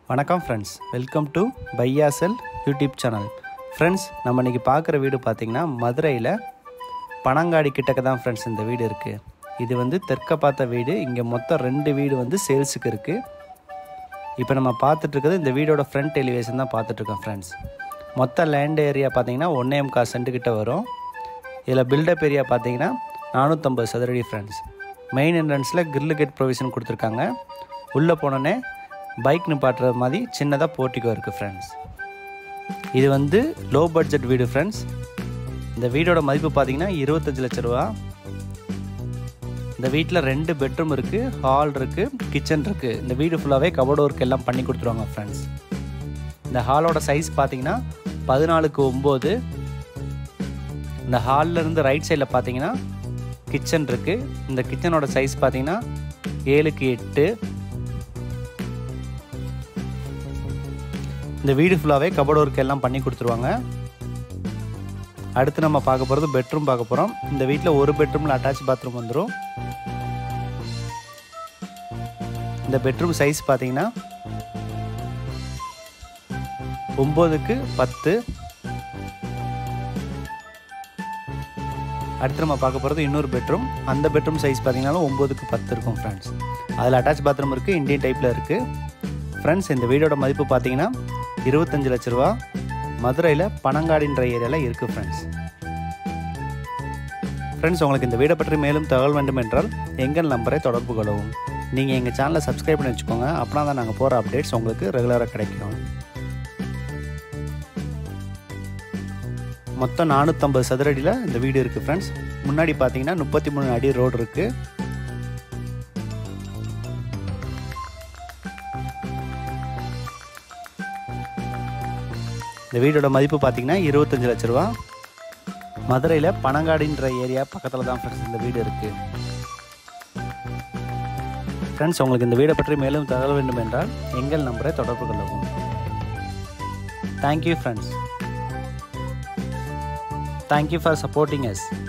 வணக்கம் friends welcome to பையாசல் YouTube channel friends நம்ம இன்றைக்கி பார்க்குற வீடு பார்த்திங்கன்னா மதுரையில் பனங்காடி கிட்டக்க தான் ஃப்ரெண்ட்ஸ் இந்த வீடு இருக்குது இது வந்து தெற்க பார்த்த வீடு இங்கே மொத்தம் ரெண்டு வீடு வந்து சேல்ஸுக்கு இருக்குது இப்போ நம்ம பார்த்துட்ருக்கிறது இந்த வீடோட ஃப்ரண்ட் எலிவேஷன் தான் பார்த்துட்ருக்கோம் ஃப்ரெண்ட்ஸ் மொத்த லேண்ட் ஏரியா பார்த்தீங்கன்னா ஒன்றே முக்கால் சென்ட் கிட்ட வரும் இதில் பில்டப் ஏரியா பார்த்தீங்கன்னா நானூற்றம்பது சதுரடி ஃப்ரெண்ட்ஸ் மெயின் என்ட்ரன்ஸில் கிரில் கேட் ப்ரொவிஷன் கொடுத்துருக்காங்க உள்ளே போனோன்னே பைக் நிப்பாட்டுற மாதிரி சின்னதாக போர்ட்டிகோ இருக்குது ஃப்ரெண்ட்ஸ் இது வந்து லோ பட்ஜெட் வீடு ஃப்ரெண்ட்ஸ் இந்த வீடோட மதிப்பு பார்த்தீங்கன்னா இருபத்தஞ்சி லட்ச ரூபா இந்த வீட்டில் ரெண்டு பெட்ரூம் இருக்குது ஹால் இருக்குது கிச்சன் இருக்குது இந்த வீடு ஃபுல்லாகவே கபோர்டு ஒர்க் எல்லாம் பண்ணி கொடுத்துருவாங்க ஃப்ரெண்ட்ஸ் இந்த ஹாலோட சைஸ் பார்த்தீங்கன்னா பதினாலுக்கு ஒம்பது இந்த ஹாலில் இருந்து ரைட் சைடில் பார்த்தீங்கன்னா கிச்சன் இருக்குது இந்த கிச்சனோட சைஸ் பார்த்தீங்கன்னா ஏழுக்கு எட்டு இந்த வீடு ஃபுல்லாகவே கபோர்டு ஒர்க் எல்லாம் பண்ணி கொடுத்துருவாங்க அடுத்து நம்ம பார்க்க போகிறது பெட்ரூம் பார்க்க போகிறோம் இந்த வீட்டில் ஒரு பெட்ரூமில் அட்டாச் பாத்ரூம் வந்துடும் இந்த பெட்ரூம் சைஸ் பார்த்தீங்கன்னா ஒம்போதுக்கு பத்து அடுத்து நம்ம பார்க்க போகிறது இன்னொரு பெட்ரூம் அந்த பெட்ரூம் சைஸ் பார்த்தீங்கன்னா ஒம்போதுக்கு பத்து இருக்கும் ஃப்ரெண்ட்ஸ் அதில் அட்டாச் பாத்ரூம் இருக்குது இந்தியன் டைப்பில் இருக்குது ஃப்ரெண்ட்ஸ் இந்த வீடோட மதிப்பு பார்த்தீங்கன்னா இருபத்தஞ்சு லட்ச ரூபா மதுரையில் பனங்காடின்ற ஏரியாவில் இருக்குது ஃப்ரெண்ட்ஸ் ஃப்ரெண்ட்ஸ் உங்களுக்கு இந்த வீடை பற்றி மேலும் தகவல் வேண்டும் என்றால் எங்கள் நம்பரை தொடர்பு கொள்ளவும் நீங்கள் எங்கள் சேனலை சப்ஸ்கிரைப் பண்ணி வச்சுக்கோங்க அப்படின்னா தான் நாங்கள் போகிற அப்டேட்ஸ் உங்களுக்கு ரெகுலராக கிடைக்கும் மொத்தம் நானூற்றம்பது சதுரடியில் இந்த வீடு இருக்குது ஃப்ரெண்ட்ஸ் முன்னாடி பார்த்தீங்கன்னா முப்பத்தி மூணு அடி ரோடு இருக்குது இந்த வீடோட மதிப்பு பார்த்தீங்கன்னா இருபத்தஞ்சி லட்ச ரூபா மதுரையில் பனங்காடின்ற ஏரியா பக்கத்தில் தான் ஃப்ரெண்ட்ஸ் இந்த வீடு இருக்குது ஃப்ரெண்ட்ஸ் உங்களுக்கு இந்த வீடை பற்றி மேலும் தகவல் வேண்டும் என்றால் எங்கள் நம்பரை தொடர்பு கொள்ளவும் thank you friends thank you for supporting S